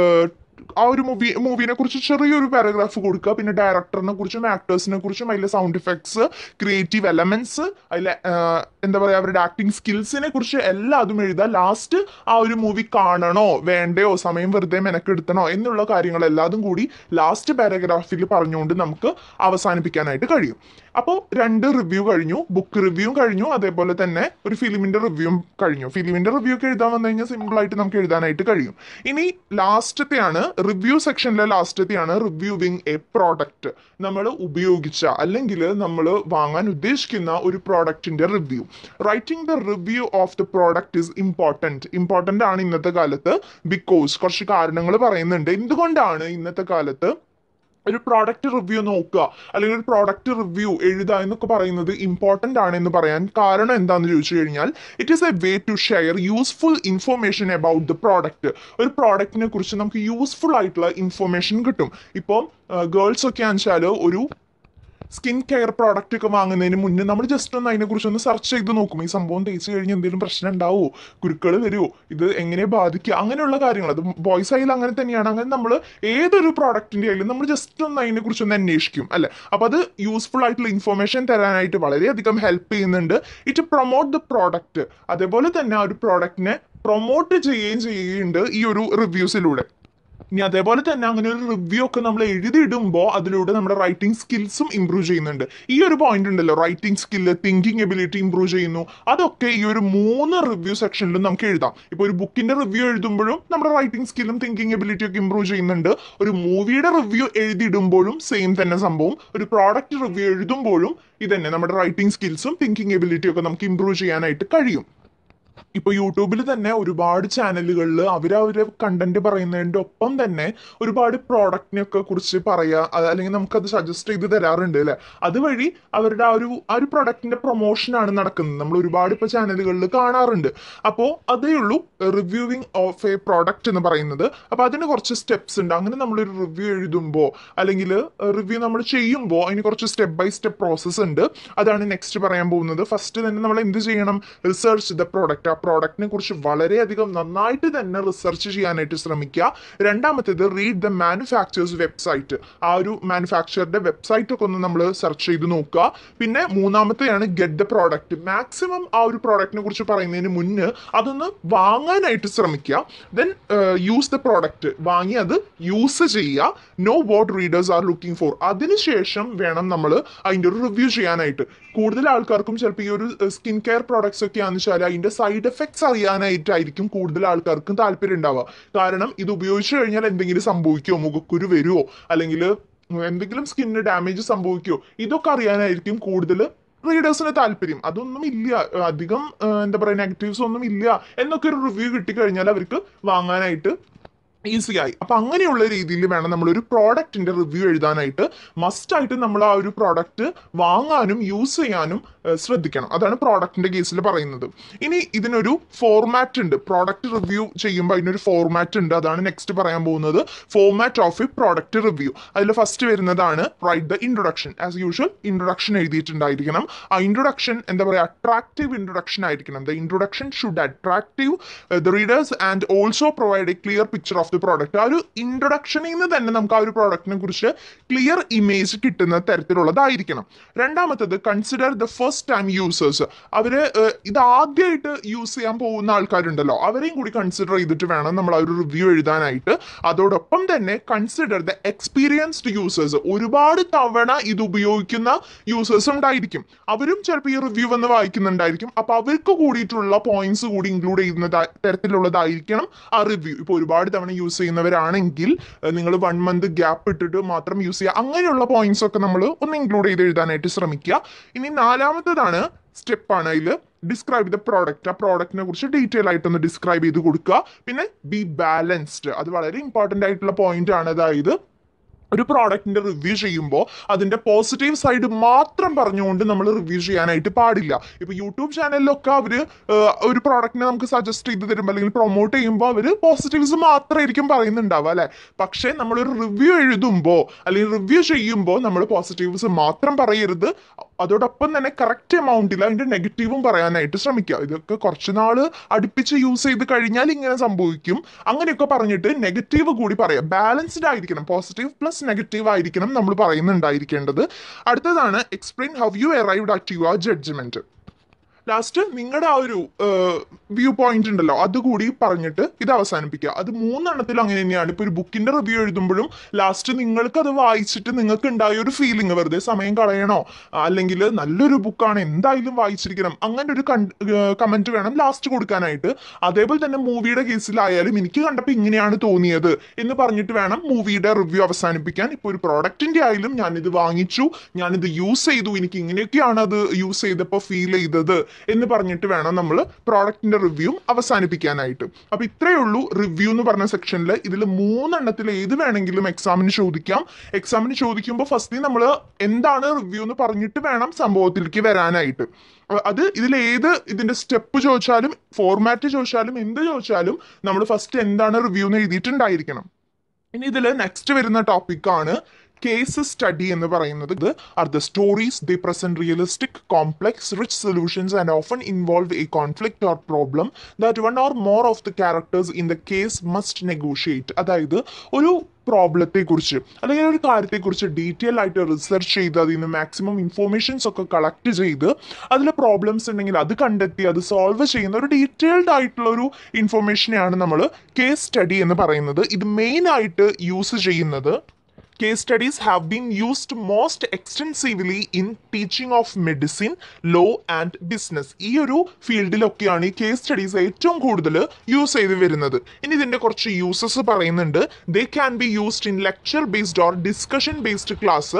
ആ ഒരു മൂവി മൂവിനെ കുറിച്ച് ചെറിയൊരു പാരഗ്രാഫ് കൊടുക്കുക പിന്നെ ഡയറക്ടറിനെ കുറിച്ചും ആക്ടേഴ്സിനെ കുറിച്ചും അതിലെ സൗണ്ട് എഫക്ട്സ് ക്രിയേറ്റീവ് എലമെന്റ്സ് അതിലെ ആഹ്, എന്താ പറയുക അവരുടെ ആക്ടിങ് സ്കിൽസിനെ കുറിച്ച് എല്ലാം അതും എഴുതുക ലാസ്റ്റ് ആ ഒരു മൂവി കാണണോ വേണ്ടയോ സമയം വെറുതെ മെനക്കെടുത്തണോ എന്നുള്ള കാര്യങ്ങൾ എല്ലാതും കൂടി ലാസ്റ്റ് പാരഗ്രാഫിൽ പറഞ്ഞുകൊണ്ട് നമുക്ക് അവസാനിപ്പിക്കാനായിട്ട് കഴിയും അപ്പോൾ രണ്ട് റിവ്യൂ കഴിഞ്ഞു ബുക്ക് റിവ്യൂ കഴിഞ്ഞു അതേപോലെ തന്നെ ഒരു ഫിലിമിന്റെ റിവ്യൂവും കഴിഞ്ഞു ഫിലിമിന്റെ റിവ്യൂ ഒക്കെ എഴുതാൻ വന്നു കഴിഞ്ഞാൽ സിമ്പിൾ ആയിട്ട് നമുക്ക് എഴുതാനായിട്ട് കഴിയും ഇനി ലാസ്റ്റത്തെയാണ് റിവ്യൂ സെക്ഷനിലെ ലാസ്റ്റത്തെയാണ് റിവ്യൂവിങ് എ പ്രോഡക്റ്റ് നമ്മൾ ഉപയോഗിച്ച അല്ലെങ്കിൽ നമ്മൾ വാങ്ങാൻ ഉദ്ദേശിക്കുന്ന ഒരു പ്രോഡക്റ്റിന്റെ review writing the review of the product is important important ആണ് ഇന്നത്തെ കാലത്ത് ബിക്കോസ് കുറച്ച് കാരണങ്ങൾ പറയുന്നുണ്ട് എന്തുകൊണ്ടാണ് ഇന്നത്തെ കാലത്ത് ഒരു പ്രോഡക്റ്റ് റിവ്യൂ നോക്കുക അല്ലെങ്കിൽ ഒരു പ്രോഡക്റ്റ് റിവ്യൂ എഴുതുക എന്നൊക്കെ പറയുന്നത് ഇമ്പോർട്ടൻ്റ് ആണ് എന്ന് പറയാൻ കാരണം എന്താണെന്ന് ചോദിച്ചു കഴിഞ്ഞാൽ it is a way to share useful information about the product ഒരു പ്രോഡക്റ്റിനെ കുറിച്ച് നമുക്ക് യൂസ്ഫുൾ ആയിട്ടുള്ള ഇൻഫോർമേഷൻ കിട്ടും ഇപ്പോൾ ഗേൾസ് ഒക്കെ ആണെച്ചാൽ ഒരു സ്കിൻ കെയർ പ്രോഡക്റ്റ് ഒക്കെ വാങ്ങുന്നതിന് മുന്നേ നമ്മൾ ജസ്റ്റ് ഒന്ന് അതിനെക്കുറിച്ച് ഒന്ന് സെർച്ച് ചെയ്ത് നോക്കും ഈ സംഭവം തേച്ച് കഴിഞ്ഞ് എന്തെങ്കിലും പ്രശ്നം ഉണ്ടാവുമോ കുരുക്കൾ വരുമോ ഇത് എങ്ങനെ ബാധിക്കുക അങ്ങനെയുള്ള കാര്യങ്ങൾ അത് ബോയ്സ് ആയാലും അങ്ങനെ തന്നെയാണ് അങ്ങനെ നമ്മൾ ഏതൊരു പ്രോഡക്റ്റിന്റെ ആയാലും നമ്മൾ ജസ്റ്റ് ഒന്ന് അതിനെക്കുറിച്ച് ഒന്ന് അന്വേഷിക്കും അല്ലെ അപ്പൊ അത് യൂസ്ഫുൾ ആയിട്ടുള്ള ഇൻഫർമേഷൻ തരാനായിട്ട് വളരെയധികം ഹെൽപ്പ് ചെയ്യുന്നുണ്ട് ഇറ്റ് പ്രൊമോട്ട് ദ പ്രോഡക്റ്റ് അതേപോലെ തന്നെ ആ ഒരു പ്രോഡക്റ്റിനെ പ്രൊമോട്ട് ചെയ്യുകയും ചെയ്യുന്നുണ്ട് ഈ ഒരു റിവ്യൂസിലൂടെ ഇനി അതേപോലെ തന്നെ അങ്ങനെ ഒരു റിവ്യൂ ഒക്കെ നമ്മൾ എഴുതിയിടുമ്പോൾ അതിലൂടെ നമ്മുടെ റൈറ്റിംഗ് സ്കിൽസും ഇമ്പ്രൂവ് ചെയ്യുന്നുണ്ട് ഈ ഒരു പോയിന്റ് ഉണ്ടല്ലോ writing skill thinking ability improve ചെയ്യുന്നു അതൊക്കെ ഈ ഒരു മൂന്ന് റിവ്യൂ സെക്ഷനിലും നമുക്ക് എഴുതാം ഇപ്പോൾ ഒരു ബുക്കിന്റെ റിവ്യൂ എഴുതുമ്പോഴും നമ്മുടെ റൈറ്റിംഗ് സ്കില്ലും തിങ്കിങ് എബിലിറ്റി ഒക്കെ ഇമ്പ്രൂവ് ചെയ്യുന്നുണ്ട് ഒരു മൂവിയുടെ റിവ്യൂ എഴുതിയിടുമ്പോഴും സെയിം തന്നെ സംഭവം ഒരു പ്രോഡക്റ്റ് റിവ്യൂ എഴുതുമ്പോഴും ഇതന്നെ നമ്മുടെ റൈറ്റിംഗ് സ്കിൽസും തിങ്കിങ് എബിലിറ്റിയും ഒക്കെ നമുക്ക് ഇമ്പ്രൂവ് ചെയ്യാനായിട്ട് കഴിയും ഇപ്പൊ യൂട്യൂബിൽ തന്നെ ഒരുപാട് ചാനലുകളിൽ അവർ അവരെ കണ്ടന്റ് പറയുന്നതിന്റെ ഒപ്പം തന്നെ ഒരുപാട് പ്രോഡക്റ്റിനെയൊക്കെ കുറിച്ച് പറയാ അത് അല്ലെങ്കിൽ നമുക്കത് സജസ്റ്റ് ചെയ്ത് തരാറുണ്ട് അല്ലെ അതുവഴി അവരുടെ ആ ഒരു ആ ഒരു പ്രൊഡക്റ്റിന്റെ പ്രൊമോഷൻ ആണ് നടക്കുന്നത് നമ്മൾ ഒരുപാട് ഇപ്പൊ ചാനലുകളിൽ കാണാറുണ്ട് അപ്പോൾ അതേ ഉള്ളൂ റിവ്യൂവിങ് ഓഫ് എ പ്രോഡക്റ്റ് എന്ന് പറയുന്നത് അപ്പൊ അതിന് കുറച്ച് സ്റ്റെപ്സ് ഉണ്ട് അങ്ങനെ നമ്മളൊരു റിവ്യൂ എഴുതുമ്പോൾ അല്ലെങ്കിൽ റിവ്യൂ നമ്മൾ ചെയ്യുമ്പോൾ അതിന് കുറച്ച് സ്റ്റെപ്പ് ബൈ സ്റ്റെപ്പ് പ്രോസസ്സ് ഉണ്ട് അതാണ് നെക്സ്റ്റ് പറയാൻ പോകുന്നത് ഫസ്റ്റ് തന്നെ നമ്മൾ എന്ത് ചെയ്യണം റിസർച്ച് ദ പ്രോഡക്റ്റ് ആ പ്രോഡക്റ്റിനെ കുറിച്ച് വളരെയധികം നന്നായിട്ട് തന്നെ റിസർച്ച് ചെയ്യാനായിട്ട് ശ്രമിക്കുക രണ്ടാമത്തേത് റീഡ് ദ മാനുഫാക്ചേഴ്സ് വെബ്സൈറ്റ് ആ ഒരു മാനുഫാക്ചറുടെ വെബ്സൈറ്റ് ഒക്കെ ഒന്ന് നമ്മൾ സെർച്ച് ചെയ്ത് നോക്കുക പിന്നെ മൂന്നാമത്തെയാണ് ഗെറ്റ് ദ പ്രോഡക്റ്റ് മാക്സിമം ആ ഒരു പ്രോഡക്റ്റിനെ കുറിച്ച് പറയുന്നതിന് മുന്നേ അതൊന്ന് വാങ്ങാനായിട്ട് ശ്രമിക്കുക ദെൻ യൂസ് ദ പ്രോഡക്റ്റ് വാങ്ങി അത് യൂസ് ചെയ്യുക know what readers are looking for അതിനുശേഷം വേണം നമ്മൾ അതിൻ്റെ ഒരു റിവ്യൂ ചെയ്യാനായിട്ട് കൂടുതൽ ആൾക്കാർക്കും ചിലപ്പോൾ ഈ ഒരു സ്കിൻ കെയർ പ്രോഡക്ട്സ് ഒക്കെ ആണെന്ന് വെച്ചാൽ അതിൻ്റെ സൈഡ് എഫക്ട്സ് അറിയാനായിട്ടായിരിക്കും കൂടുതൽ ആൾക്കാർക്കും താല്പര്യം ഉണ്ടാവുക കാരണം ഇത് ഉപയോഗിച്ചു കഴിഞ്ഞാൽ എന്തെങ്കിലും സംഭവിക്കുമോ മുഖക്കുരു വരുമോ അല്ലെങ്കിൽ എന്തെങ്കിലും സ്കിന്നിന് ഡാമേജ് സംഭവിക്കുമോ ഇതൊക്കെ അറിയാനായിരിക്കും കൂടുതൽ റീഡേഴ്സിന് താല്പര്യം അതൊന്നും ഇല്ല അധികം ആ, എന്താ പറയുക നെഗറ്റീവ്സ് ഒന്നും ഇല്ല എന്നൊക്കെ ഒരു റിവ്യൂ കിട്ടിക്കഴിഞ്ഞാൽ അവർക്ക് വാങ്ങാനായിട്ട് ഈസി ആയി അപ്പൊ അങ്ങനെയുള്ള രീതിയിൽ വേണം നമ്മൾ ഒരു പ്രോഡക്റ്റിന്റെ റിവ്യൂ എഴുതാനായിട്ട് മസ്റ്റ് ആയിട്ട് നമ്മൾ ആ ഒരു പ്രോഡക്റ്റ് വാങ്ങാനും യൂസ് ചെയ്യാനും ഏഹ്, ശ്രദ്ധിക്കണം അതാണ് പ്രോഡക്റ്റിന്റെ കേസിൽ പറയുന്നത് ഇനി ഇതിനൊരു ഫോർമാറ്റ് ഉണ്ട് പ്രോഡക്റ്റ് റിവ്യൂ ചെയ്യുമ്പോൾ അതിനൊരു ഫോർമാറ്റ് ഉണ്ട് അതാണ് നെക്സ്റ്റ് പറയാൻ പോകുന്നത് format of a product review അതിൽ ഫസ്റ്റ് വരുന്നതാണ് right the introduction as usual introduction എഴുതിയിട്ടുണ്ടായിരിക്കണം ആ ഇൻട്രൊഡക്ഷൻ എന്താ പറയുക അട്രാക്റ്റീവ് ഇൻട്രൊഡക്ഷൻ ആയിരിക്കണം the introduction should attractive the readers and also provide a clear picture of the product ആ ഒരു ഇൻട്രൊഡക്ഷനിൽ നിന്ന് തന്നെ നമുക്ക് ആ ഒരു പ്രോഡക്റ്റിനെ കുറിച്ച് ക്ലിയർ ഇമേജ് കിട്ടുന്ന തരത്തിലുള്ളതായിരിക്കണം രണ്ടാമത്തത് consider the first time users അവര് ഏഹ്, ഇത് ആദ്യമായിട്ട് യൂസ് ചെയ്യാൻ പോകുന്ന ആൾക്കാരുണ്ടല്ലോ അവരെയും കൂടി കൺസിഡർ ചെയ്തിട്ട് വേണം നമ്മൾ ആ ഒരു റിവ്യൂ എഴുതാനായിട്ട് അതോടൊപ്പം തന്നെ കൺസിഡർ ദ എക്സ്പീരിയൻസ്ഡ് യൂസേഴ്സ് ഒരുപാട് തവണ ഇത് ഉപയോഗിക്കുന്ന യൂസേഴ്സ് ഉണ്ടായിരിക്കും അവരും ചിലപ്പോൾ ഈ റിവ്യൂ വന്ന് വായിക്കുന്നുണ്ടായിരിക്കും അപ്പൊ അവർക്ക് കൂടിയിട്ടുള്ള പോയിന്റ്സ് കൂടി ഇൻക്ലൂഡ് ചെയ്യുന്ന ത- തരത്തിലുള്ളതായിരിക്കണം ആ റിവ്യൂ ഇപ്പോൾ ഒരുപാട് തവണ യൂസ് ചെയ്യുന്നവരാണെങ്കിൽ നിങ്ങൾ വൺ മന്ത് ഗ്യാപ്പ് ഇട്ടിട്ട് മാത്രം യൂസ് ചെയ്യുക അങ്ങനെയുള്ള പോയിന്റ്സ് ഒക്കെ നമ്മൾ ഒന്ന് ഇൻക്ലൂഡ് ചെയ്ത് എഴുതാനായിട്ട് ശ്രമിക്കുക ഇനി നാലാമത്തതാണ് സ്റ്റെപ്പാണ് അതിൽ ഡിസ്ക്രൈബ് ദ പ്രോഡക്റ്റ് ആ പ്രോഡക്റ്റിനെ കുറിച്ച് ഡീറ്റെയിൽ ആയിട്ടൊന്ന് ഡിസ്ക്രൈബ് ചെയ്ത് കൊടുക്കുക പിന്നെ ബി ബാലൻസ്ഡ് അത് വളരെ ഇമ്പോർട്ടൻ്റ് ആയിട്ടുള്ള പോയിന്റ് ആണ് അതായത് ഒരു പ്രോഡക്റ്റിന്റെ റിവ്യൂ ചെയ്യുമ്പോൾ അതിന്റെ പോസിറ്റീവ് സൈഡ് മാത്രം പറഞ്ഞുകൊണ്ട് നമ്മൾ റിവ്യൂ ചെയ്യാനായിട്ട് പാടില്ല ഇപ്പൊ യൂട്യൂബ് ചാനലിലൊക്കെ അവര് ഏഹ്, ഒരു പ്രോഡക്റ്റിനെ നമുക്ക് സജസ്റ്റ് ചെയ്ത് തരുമ്പോൾ അല്ലെങ്കിൽ പ്രൊമോട്ട് ചെയ്യുമ്പോൾ അവര് പോസിറ്റീവ്സ് മാത്രമായിരിക്കും പറയുന്നുണ്ടാവുക അല്ലെ പക്ഷേ നമ്മളൊരു റിവ്യൂ എഴുതുമ്പോൾ അല്ലെങ്കിൽ റിവ്യൂ ചെയ്യുമ്പോൾ നമ്മൾ പോസിറ്റീവ്സ് മാത്രം പറയരുത് അതോടൊപ്പം തന്നെ കറക്റ്റ് എമൗണ്ടിൽ അതിന്റെ നെഗറ്റീവും പറയാനായിട്ട് ശ്രമിക്കുക ഇതൊക്കെ കുറച്ച് നാള് അടുപ്പിച്ച് യൂസ് ചെയ്ത് കഴിഞ്ഞാൽ ഇങ്ങനെ സംഭവിക്കും അങ്ങനെയൊക്കെ പറഞ്ഞിട്ട് നെഗറ്റീവ് കൂടി പറയാം ബാലൻസ്ഡ് ആയിരിക്കണം പോസിറ്റീവ് പ്ലസ് നെഗറ്റീവ് ആയിരിക്കണം നമ്മൾ പറയുന്നുണ്ടായിരിക്കേണ്ടത് അടുത്തതാണ് explain how you arrived at your judgement last നിങ്ങളുടെ ആ ഒരു വ്യൂ പോയിന്റ് ഉണ്ടല്ലോ അതുകൂടി പറഞ്ഞിട്ട് ഇത് അവസാനിപ്പിക്കുക അത് മൂന്നെണ്ണത്തിലും അങ്ങനെ തന്നെയാണ് ഇപ്പൊ ഒരു ബുക്കിന്റെ റിവ്യൂ എഴുതുമ്പോഴും ലാസ്റ്റ് നിങ്ങൾക്ക് അത് വായിച്ചിട്ട് നിങ്ങൾക്ക് ഉണ്ടായ ഒരു ഫീലിംഗ് വെറുതെ സമയം കളയണോ അല്ലെങ്കിൽ നല്ലൊരു ബുക്കാണ് എന്തായാലും വായിച്ചിരിക്കണം അങ്ങനെ ഒരു കമന്റ് വേണം ലാസ്റ്റ് കൊടുക്കാനായിട്ട് അതേപോലെ തന്നെ മൂവിയുടെ കേസിലായാലും എനിക്ക് കണ്ടപ്പോൾ ഇങ്ങനെയാണ് തോന്നിയത് എന്ന് പറഞ്ഞിട്ട് വേണം മൂവിയുടെ റിവ്യൂ അവസാനിപ്പിക്കാൻ ഇപ്പൊ ഒരു പ്രോഡക്റ്റിന്റെ ആയാലും ഞാനിത് വാങ്ങിച്ചു ഞാനിത് യൂസ് ചെയ്തു എനിക്ക് ഇങ്ങനെയൊക്കെയാണ് അത് യൂസ് ചെയ്തപ്പോൾ ഫീൽ ചെയ്തത് എന്ന് പറഞ്ഞിട്ട് വേണം നമ്മൾ പ്രോഡക്റ്റിന്റെ റിവ്യൂ അവസാനിപ്പിക്കാനായിട്ട് അപ്പൊ ഇത്രയേ ഉള്ളൂ റിവ്യൂ എന്ന് പറഞ്ഞ സെക്ഷനിൽ ഇതിൽ മൂന്നെണ്ണത്തിൽ ഏത് വേണമെങ്കിലും എക്സാമിന് ചോദിക്കാം എക്സാമിന് ചോദിക്കുമ്പോൾ ഫസ്റ്റ് നമ്മൾ എന്താണ് റിവ്യൂ എന്ന് പറഞ്ഞിട്ട് വേണം സംഭവത്തിലേക്ക് വരാനായിട്ട് അ- അത് ഇതിൽ ഏത് ഇതിന്റെ സ്റ്റെപ്പ് ചോദിച്ചാലും ഫോർമാറ്റ് ചോദിച്ചാലും എന്ത് ചോദിച്ചാലും നമ്മൾ ഫസ്റ്റ് എന്താണ് റിവ്യൂ എന്ന് എഴുതിയിട്ടുണ്ടായിരിക്കണം ഇനി ഇതിൽ നെക്സ്റ്റ് വരുന്ന ടോപ്പിക്കാണ് കേസ് സ്റ്റഡി എന്ന് പറയുന്നത് ഇത് are the stories the present realistic complex rich solutions and often involve a conflict or problem that one or more of the characters in the case must negotiate അതായത് ഒരു പ്രോബ്ലത്തെ കുറിച്ച് അല്ലെങ്കിൽ ഒരു കാര്യത്തെക്കുറിച്ച് ഡീറ്റെയിൽ ആയിട്ട് റിസർച്ച് ചെയ്ത് അതിൽ നിന്ന് മാക്സിമം ഇൻഫോർമേഷൻസ് ഒക്കെ കളക്ട് ചെയ്ത് അതിൽ പ്രോബ്ലംസ് ഉണ്ടെങ്കിൽ അത് കണ്ടെത്തി അത് സോൾവ് ചെയ്യുന്ന ഒരു ഡീറ്റെയിൽഡ് ആയിട്ടുള്ള ഒരു ഇൻഫോർമേഷനെയാണ് നമ്മൾ കേസ് സ്റ്റഡി എന്ന് പറയുന്നത് ഇത് മെയിൻ ആയിട്ട് യൂസ് ചെയ്യുന്നത് Case studies have been used most extensively in teaching of medicine, law and business. ഈ ഒരു ഫീൽഡിലൊക്കെയാണ് ഈ കേസ് സ്റ്റഡീസ് ഏറ്റവും കൂടുതൽ യൂസ് ചെയ്ത് വരുന്നത് ഇനി ഇതിന്റെ കുറച്ച് യൂസസ് പറയുന്നുണ്ട് they can be used in lecture based or discussion based classes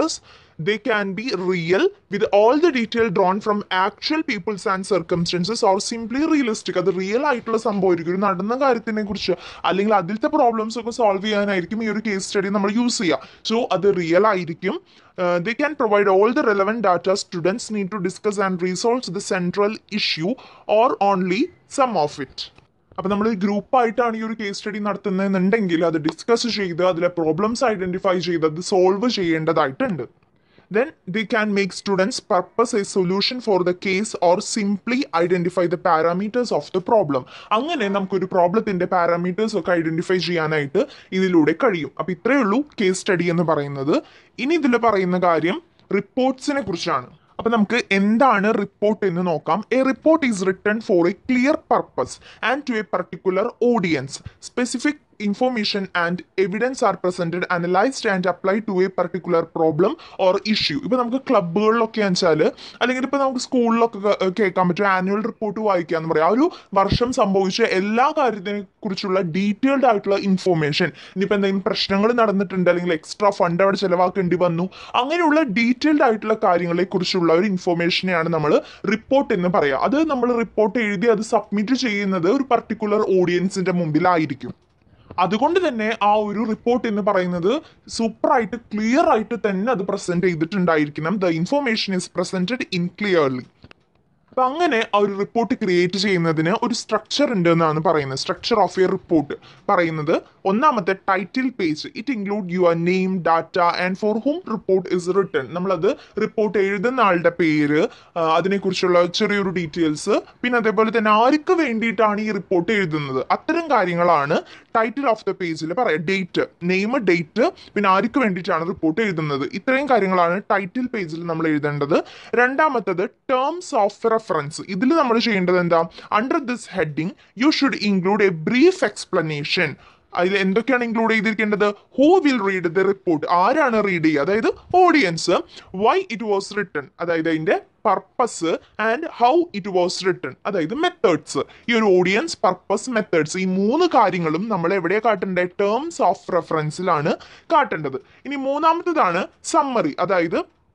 they can be real with all the detail drawn from actual peoples and circumstances or simply realistic അത് റിയൽ ആയിട്ടുള്ള സംഭവമായിരിക്കും ഒരു നടന്ന കാര്യത്തിനെ കുറിച്ച് അല്ലെങ്കിൽ അതിലത്തെ പ്രോബ്ലംസ് ഒക്കെ സോൾവ് ചെയ്യാനായിരിക്കും ഈ ഒരു കേസ് സ്റ്റഡി നമ്മൾ യൂസ് ചെയ്യുക സോ അത് റിയൽ ആയിരിക്കും they can provide all the relevant data students need to discuss and resolve the central issue or only some of it അപ്പൊ നമ്മൾ ഗ്രൂപ്പായിട്ടാണ് ഈ ഒരു കേസ് സ്റ്റഡി നടത്തുന്നതെന്നുണ്ടെങ്കിൽ അത് ഡിസ്കസ് ചെയ്ത് അതിലെ പ്രോബ്ലംസ് ഐഡന്റിഫൈ ചെയ്ത് അത് സോൾവ് ചെയ്യേണ്ടതായിട്ടുണ്ട് then they can make students purpose a solution for the case or simply identify the parameters of the problem അങ്ങനെ നമുക്കൊരു പ്രോബ്ലത്തിന്റെ പാരാമീറ്റേഴ്സ് ഒക്കെ ഐഡന്റിഫൈ ചെയ്യാനായിട്ട് ഇതിലൂടെ കഴിയും അപ്പൊ ഇത്രയേ ഉള്ളൂ കേസ് സ്റ്റഡി എന്ന് പറയുന്നത് ഇനി ഇതിൽ പറയുന്ന കാര്യം റിപ്പോർട്ട്സിനെ കുറിച്ചാണ് അപ്പൊ നമുക്ക് എന്താണ് റിപ്പോർട്ട് എന്ന് നോക്കാം a report is written for a clear purpose and to a particular audience specific information and evidence are presented analyzed and applied to a particular problem or issue ഇപ്പൊ നമുക്ക് ക്ലബുകളിലൊക്കെ വെച്ചാൽ അല്ലെങ്കിൽ ഇപ്പൊ നമുക്ക് സ്കൂളിലൊക്കെ കേ- കേൾക്കാൻ പറ്റും ആനുവൽ റിപ്പോർട്ട് വായിക്കുക എന്ന് പറയാം ആ ഒരു വർഷം സംഭവിച്ച എല്ലാ കാര്യത്തിനെ കുറിച്ചുള്ള ഡീറ്റെയിൽഡ് ആയിട്ടുള്ള ഇൻഫോർമേഷൻ ഇനിയിപ്പോൾ എന്തെങ്കിലും പ്രശ്നങ്ങൾ നടന്നിട്ടുണ്ട് അല്ലെങ്കിൽ എക്സ്ട്രാ ഫണ്ട് അവിടെ ചെലവാക്കേണ്ടി വന്നു അങ്ങനെയുള്ള ഡീറ്റെയിൽഡ് ആയിട്ടുള്ള കാര്യങ്ങളെ കുറിച്ചുള്ള ഒരു ഇൻഫോർമേഷനെയാണ് നമ്മൾ റിപ്പോർട്ട് എന്ന് പറയുക അത് നമ്മൾ റിപ്പോർട്ട് എഴുതി അത് സബ്മിറ്റ് ചെയ്യുന്നത് ഒരു പർട്ടിക്കുലർ ഓഡിയൻസിന്റെ മുമ്പിലായിരിക്കും അതുകൊണ്ട് തന്നെ ആ ഒരു റിപ്പോർട്ട് എന്ന് പറയുന്നത് സൂപ്പറായിട്ട് ക്ലിയർ ആയിട്ട് തന്നെ അത് പ്രസന്റ് ചെയ്തിട്ടുണ്ടായിരിക്കണം the information is presented in clearly അപ്പൊ അങ്ങനെ ആ ഒരു റിപ്പോർട്ട് ക്രിയേറ്റ് ചെയ്യുന്നതിന് ഒരു സ്ട്രക്ചർ ഉണ്ട് എന്നാണ് പറയുന്നത് സ്ട്രക്ചർ ഓഫ് എ റിപ്പോർട്ട് പറയുന്നത് ഒന്നാമത്തെ title page it include your name data and for whom report is written നമ്മളത് റിപ്പോർട്ട് എഴുതുന്ന ആളുടെ പേര് ആ, അതിനെക്കുറിച്ചുള്ള ചെറിയൊരു ഡീറ്റെയിൽസ് പിന്നെ അതേപോലെ തന്നെ ആർക്ക് വേണ്ടിയിട്ടാണ് ഈ റിപ്പോർട്ട് എഴുതുന്നത് അത്തരം കാര്യങ്ങളാണ് ടൈറ്റിൽ ഓഫ് ദ പേജിൽ പറയാം ഡേറ്റ് നെയിം ഡേറ്റ് പിന്നെ ആർക്ക് വേണ്ടിയിട്ടാണ് റിപ്പോർട്ട് എഴുതുന്നത് ഇത്രയും കാര്യങ്ങളാണ് ടൈറ്റിൽ പേജിൽ നമ്മൾ എഴുതേണ്ടത് രണ്ടാമത്തത് ടേംസ് ഓഫ് റെഫറൻസ് ഇതിൽ നമ്മൾ ചെയ്യേണ്ടത് എന്താ under this heading you should include a brief explanation അതിൽ എന്തൊക്കെയാണ് ഇൻക്ലൂഡ് ചെയ്തിരിക്കേണ്ടത് who will read the report ആരാണ് റീഡ് ചെയ്യുക അതായത് audience why it was written അതായത് അതിന്റെ purpose and how it was written അതായത് മെത്തേഡ്സ് ഈ ഒരു ഓഡിയൻസ് പർപ്പസ് മെത്തേഡ്സ് ഈ മൂന്ന് കാര്യങ്ങളും നമ്മൾ എവിടെയാ കാട്ടേണ്ടത് ടേംസ് ഓഫ് റെഫറൻസിലാണ് കാട്ടേണ്ടത് ഇനി മൂന്നാമത്തതാണ് സമ്മറി അതായത്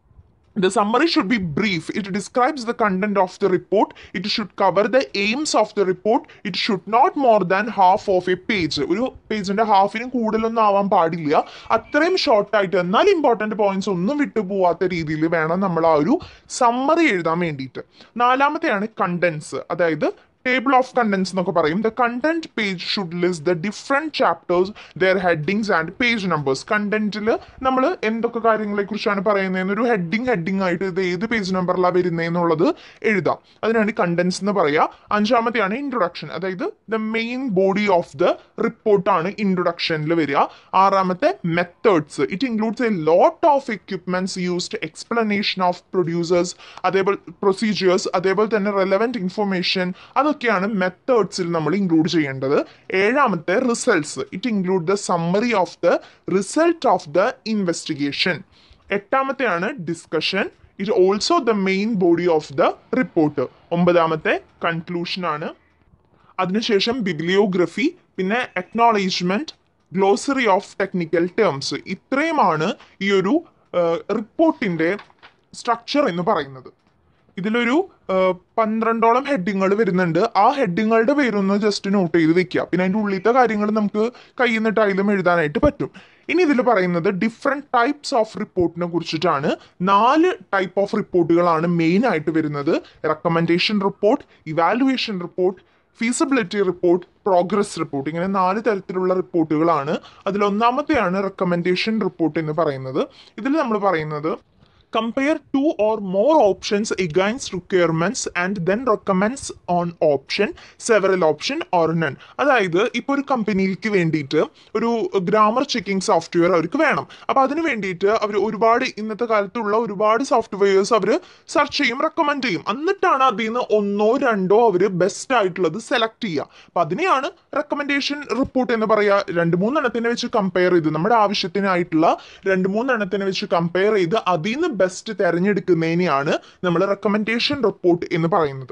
The summary should be brief. It describes the content of the report. It should cover the aims of the report. It should not more than half of a page. ഒരു പേജിന്റെ ഹാഫിനും കൂടുതലൊന്നും ആവാൻ പാടില്ല അത്രയും ഷോർട്ട് ആയിട്ട് എന്നാൽ ഇമ്പോർട്ടന്റ് പോയിന്റ്സ് ഒന്നും വിട്ടു പോവാത്ത രീതിയിൽ വേണം നമ്മൾ ആ ഒരു സമ്മറി എഴുതാൻ വേണ്ടിയിട്ട് നാലാമത്തെയാണ് കണ്ടൻസ് അതായത് ടേബിൾ ഓഫ് കണ്ടൻസ് എന്നൊക്കെ പറയും the content page should list the different chapters their headings and page numbers കണ്ടന്റിൽ നമ്മൾ എന്തൊക്കെ കാര്യങ്ങളെ കുറിച്ചാണ് പറയുന്നതെന്ന് ഒരു ഹെഡിങ് ഹെഡിങ് ആയിട്ട് ഇത് ഏത് പേജ് നമ്പറിലാണ് വരുന്നതെന്നുള്ളത് എഴുതാം അതിനാണ് കണ്ടൻസ് എന്ന് പറയുക അഞ്ചാമത്തെയാണ് ഇൻട്രൊഡക്ഷൻ അതായത് the main body of the റിപ്പോർട്ടാണ് ഇൻട്രൊഡക്ഷനിൽ വരിക ആറാമത്തെ methods it includes a lot of equipments used explanation of producers അതേപോലെ പ്രൊസീജിയേഴ്സ് അതേപോലെ തന്നെ റെലവെന്റ് ഇൻഫർമേഷൻ അതൊക്കെയാണ് മെത്തേഡ്സിൽ നമ്മൾ ഇൻക്ലൂഡ് ചെയ്യേണ്ടത് ഏഴാമത്തെ results it include the summary of the result of the investigation എട്ടാമത്തെയാണ് discussion it also the main body of the report ഒമ്പതാമത്തെ കൺക്ലൂഷൻ ആണ് അതിനുശേഷം ബിബ്ലിയോഗ്രഫി പിന്നെ acknowledgement glossary of technical terms ഇത്രയുമാണ് ഈ ഒരു റിപ്പോർട്ടിന്റെ സ്ട്രക്ചർ എന്ന് പറയുന്നത് ഇതിലൊരു ആ, പന്ത്രണ്ടോളം ഹെഡിങ്ങൾ വരുന്നുണ്ട് ആ ഹെഡിങ്ങളുടെ പേരൊന്ന് ജസ്റ്റ് നോട്ട് ചെയ്ത് വെക്കുക പിന്നെ അതിൻ്റെ ഉള്ളിലത്തെ കാര്യങ്ങൾ നമുക്ക് കയ്യിൽ നിന്നിട്ട് അതിലും എഴുതാനായിട്ട് പറ്റും ഇനി ഇതിൽ പറയുന്നത് ഡിഫറെൻറ്റ് ടൈപ്സ് ഓഫ് റിപ്പോർട്ടിനെ കുറിച്ചിട്ടാണ് നാല് ടൈപ്പ് ഓഫ് റിപ്പോർട്ടുകളാണ് മെയിൻ ആയിട്ട് വരുന്നത് recommendation report evaluation report feasibility report progress report ഇങ്ങനെ നാല് തരത്തിലുള്ള റിപ്പോർട്ടുകളാണ് അതിൽ ഒന്നാമത്തെയാണ് റെക്കമെൻഡേഷൻ റിപ്പോർട്ട് എന്ന് പറയുന്നത് ഇതിൽ നമ്മൾ പറയുന്നത് compare two or more options against requirements and then recommends on option several option or none അതായത് ഇപ്പോൾ ഒരു കമ്പനിക്ക് വേണ്ടിയിട്ട് ഒരു ഗ്രാമർ ചെക്കിംഗ് സോഫ്റ്റ്വെയർ അവർക്ക് വേണം അപ്പോൾ അതിന് വേണ്ടിയിട്ട് അവർ ഒരുപാട് ഇന്നത്തെ കാലത്തുള്ള ഒരുപാട് സോഫ്റ്റ്വെയർസ് അവർ സെർച്ച് ചെയ്യും റെക്കമെൻഡ് ചെയ്യും എന്നിട്ടാണ് അതിൽ നിന്ന് ഒന്നോ രണ്ടോ അവർ ബെസ്റ്റ് ആയിട്ടുള്ളത് സെലക്ട് ചെയ്യുക അപ്പം അതിനെയാണ് റെക്കമെൻഡേഷൻ റിപ്പോർട്ട് എന്ന് പറയുക രണ്ട് മൂന്നെണ്ണത്തിനെ വെച്ച് കമ്പയർ ചെയ്ത് നമ്മുടെ ആവശ്യത്തിനായിട്ടുള്ള രണ്ട് മൂന്നെണ്ണത്തിനെ വെച്ച് കമ്പയർ ചെയ്ത് അതിൽ നിന്ന് ബെസ്റ്റ് തിരഞ്ഞെടുക്കുന്നതിനെയാണ് നമ്മൾ റെക്കമെൻഡേഷൻ റിപ്പോർട്ട് എന്ന് പറയുന്നത്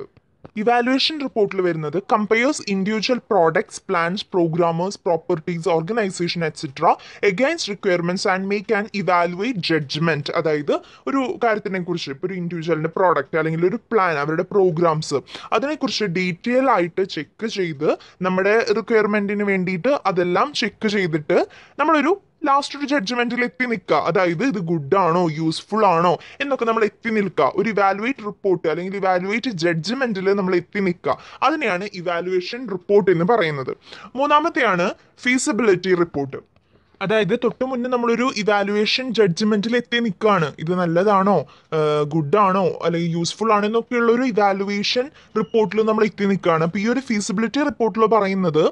ഇവാലുവേഷൻ റിപ്പോർട്ടിൽ വരുന്നത് compares individual products plans programmers properties organisation etcetera against requirements and make an evaluate judgement അതായത് ഒരു കാര്യത്തിനെ കുറിച്ച് ഇപ്പോൾ ഒരു ഇൻഡിവിജ്വലിന്റെ പ്രോഡക്റ്റ് അല്ലെങ്കിൽ ഒരു പ്ലാൻ അവരുടെ പ്രോഗ്രാംസ് അതിനെക്കുറിച്ച് ഡീറ്റെയിൽ ആയിട്ട് ചെക്ക് ചെയ്ത് നമ്മുടെ റിക്വയർമെന്റിന് വേണ്ടിയിട്ട് അതെല്ലാം ചെക്ക് ചെയ്തിട്ട് നമ്മളൊരു ലാസ്റ്റ് ഒരു ജഡ്ജ്മെന്റിൽ എത്തി നിൽക്കുക അതായത് ഇത് ഗുഡ് ആണോ യൂസ്ഫുൾ ആണോ എന്നൊക്കെ നമ്മൾ എത്തി നിൽക്കുക ഒരു ഇവാലുവേറ്റ് റിപ്പോർട്ട് അല്ലെങ്കിൽ ഇവാലുവേറ്റ് ജഡ്ജ്മെന്റിൽ നമ്മൾ എത്തി നിൽക്കുക അതിനെയാണ് ഇവാലുവേഷൻ റിപ്പോർട്ട് എന്ന് പറയുന്നത് മൂന്നാമത്തെയാണ് ഫീസിബിലിറ്റി റിപ്പോർട്ട് അതായത് തൊട്ട് മുന്നേ നമ്മളൊരു ഇവാലുവേഷൻ ജഡ്ജ്മെന്റിൽ എത്തി നിൽക്കുകയാണ് ഇത് നല്ലതാണോ ഗുഡ് ആണോ അല്ലെങ്കിൽ യൂസ്ഫുൾ ആണോ എന്നൊക്കെയുള്ള ഒരു ഇവാലുവേഷൻ റിപ്പോർട്ടിൽ നമ്മൾ എത്തി നിൽക്കുകയാണ് അപ്പോൾ ഈ ഒരു ഫീസിബിലിറ്റി റിപ്പോർട്ടിൽ പറയുന്നത്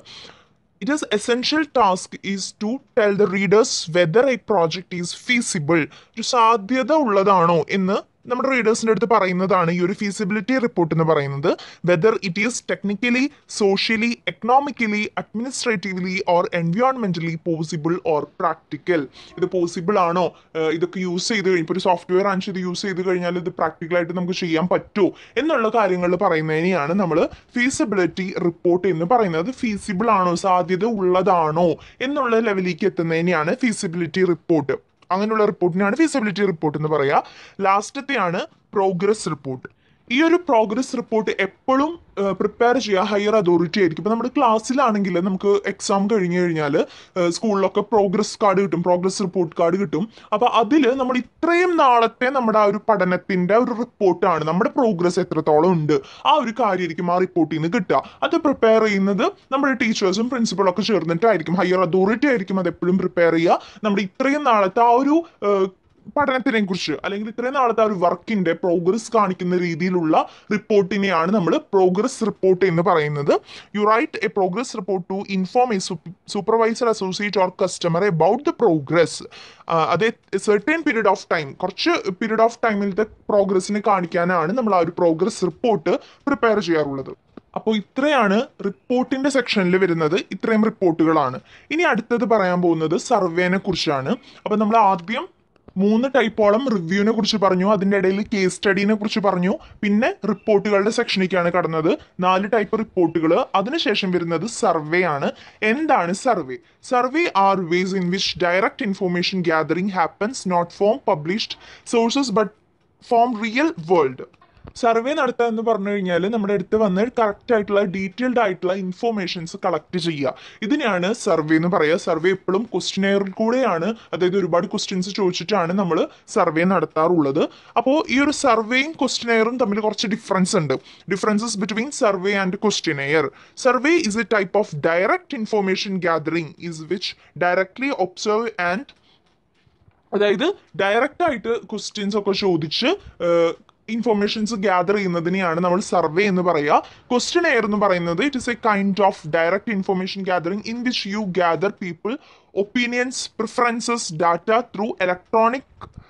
it is essential task is to tell the readers whether a project is feasible ഒരു സാധ്യത ഉള്ളതാണോ എന്ന് നമ്മുടെ റീഡേഴ്സിൻ്റെ അടുത്ത് പറയുന്നതാണ് ഈ ഒരു ഫീസിബിലിറ്റി റിപ്പോർട്ട് എന്ന് പറയുന്നത് whether it is technically socially economically administratively or എൻവയോൺമെന്റലി പോസിബിൾ ഓർ പ്രാക്ടിക്കൽ ഇത് പോസിബിൾ ആണോ ഏഹ് ഇതൊക്കെ യൂസ് ചെയ്ത് കഴിഞ്ഞ് ഇപ്പോൾ ഒരു സോഫ്റ്റ്വെയർ ആൻഡ് ഇത് യൂസ് ചെയ്ത് കഴിഞ്ഞാൽ ഇത് പ്രാക്ടിക്കലായിട്ട് നമുക്ക് ചെയ്യാൻ പറ്റുമോ എന്നുള്ള കാര്യങ്ങൾ പറയുന്നതിനെയാണ് നമ്മൾ ഫീസിബിലിറ്റി റിപ്പോർട്ട് എന്ന് പറയുന്നത് ഫീസിബിൾ ആണോ സാധ്യത ഉള്ളതാണോ എന്നുള്ള ലെവലിലേക്ക് എത്തുന്നതിനെയാണ് ഫീസിബിലിറ്റി റിപ്പോർട്ട് അങ്ങനെയുള്ള റിപ്പോർട്ടിനാണ് ഫീസിബിലിറ്റി റിപ്പോർട്ട് എന്ന് പറയുക ലാസ്റ്റത്തെയാണ് പ്രോഗ്രസ് റിപ്പോർട്ട് ഈ ഒരു പ്രോഗ്രസ് റിപ്പോർട്ട് എപ്പോഴും പ്രിപ്പയർ ചെയ്യുക ഹയർ അതോറിറ്റി ആയിരിക്കും ഇപ്പോൾ നമ്മുടെ ക്ലാസ്സിലാണെങ്കിൽ നമുക്ക് എക്സാം കഴിഞ്ഞ് കഴിഞ്ഞാൽ സ്കൂളിലൊക്കെ പ്രോഗ്രസ് കാർഡ് കിട്ടും പ്രോഗ്രസ് റിപ്പോർട്ട് കാർഡ് കിട്ടും അപ്പോൾ അതിൽ നമ്മൾ ഇത്രയും നാളത്തെ നമ്മുടെ ആ ഒരു പഠനത്തിൻ്റെ ഒരു റിപ്പോർട്ടാണ് നമ്മുടെ പ്രോഗ്രസ് എത്രത്തോളം ഉണ്ട് ആ ഒരു കാര്യമായിരിക്കും ആ റിപ്പോർട്ടിൽ നിന്ന് കിട്ടുക അത് പ്രിപ്പയർ ചെയ്യുന്നത് നമ്മുടെ ടീച്ചേഴ്സും പ്രിൻസിപ്പളും ഒക്കെ ചേർന്നിട്ടായിരിക്കും ഹയർ അതോറിറ്റി ആയിരിക്കും അത് എപ്പോഴും പ്രിപ്പയർ ചെയ്യുക നമ്മുടെ ഇത്രയും നാളത്തെ ആ ഒരു ഏഹ്, പഠനത്തിനെ കുറിച്ച് അല്ലെങ്കിൽ ഇത്രയും നാളത്തെ ആ ഒരു വർക്കിന്റെ പ്രോഗ്രസ് കാണിക്കുന്ന രീതിയിലുള്ള റിപ്പോർട്ടിനെയാണ് നമ്മൾ പ്രോഗ്രസ് റിപ്പോർട്ട് എന്ന് പറയുന്നത് you write a progress report to inform a supervisor associate or customer about the progress അതേ സെർട്ടൻ പീരീഡ് ഓഫ് ടൈം കുറച്ച് പീരീഡ് ഓഫ് ടൈമിലത്തെ പ്രോഗ്രസ്സിനെ കാണിക്കാനാണ് നമ്മൾ ആ ഒരു പ്രോഗ്രസ് റിപ്പോർട്ട് പ്രിപ്പയർ ചെയ്യാറുള്ളത് അപ്പോൾ ഇത്രയാണ് റിപ്പോർട്ടിന്റെ സെക്ഷനിൽ വരുന്നത് ഇത്രയും റിപ്പോർട്ടുകളാണ് ഇനി അടുത്തത് പറയാൻ പോകുന്നത് സർവേനെ കുറിച്ചാണ് അപ്പോൾ നമ്മൾ ആദ്യം മൂന്ന് ടൈപ്പോളം റിവ്യൂവിനെ കുറിച്ച് പറഞ്ഞു അതിൻ്റെ ഇടയിൽ കേസ് സ്റ്റഡീനെ കുറിച്ച് പറഞ്ഞു പിന്നെ റിപ്പോർട്ടുകളുടെ സെക്ഷനിലേക്കാണ് കടന്നത് നാല് ടൈപ്പ് റിപ്പോർട്ടുകൾ അതിനുശേഷം വരുന്നത് സർവേ ആണ് എന്താണ് survey survey are ways in which direct information gathering happens not from published sources but from real world survey നടത്തുക എന്ന് പറഞ്ഞു കഴിഞ്ഞാൽ നമ്മുടെ അടുത്ത് വന്ന് കറക്റ്റ് ആയിട്ടുള്ള ഡീറ്റെയിൽഡ് ആയിട്ടുള്ള ഇൻഫോർമേഷൻസ് കളക്ട് ചെയ്യുക ഇതിനെയാണ് സർവേ എന്ന് പറയുക സർവേ എപ്പോഴും ക്വസ്റ്റിനെയറിൽ കൂടെയാണ് അതായത് ഒരുപാട് ക്വസ്റ്റ്യൻസ് ചോദിച്ചിട്ടാണ് നമ്മൾ സർവേ നടത്താറുള്ളത് അപ്പോൾ ഈ ഒരു സർവേയും ക്വസ്റ്റിനെയറും തമ്മിൽ കുറച്ച് ഡിഫറൻസ് ഉണ്ട് differences between survey and questionnaire survey is a type of direct information gathering is which directly observe and അതായത് ഡയറക്റ്റ് ആയിട്ട് ക്വസ്റ്റ്യൻസ് ഒക്കെ ചോദിച്ച് ഇൻഫോർമേഷൻസ് ഗ്യാദർ ചെയ്യുന്നതിനെയാണ് നമ്മൾ സർവേ എന്ന് പറയുക ക്വസ്റ്റ്യൻ എയർ എന്ന് പറയുന്നത് it is a kind of direct information gathering in which you gather people opinions preferences data through electronic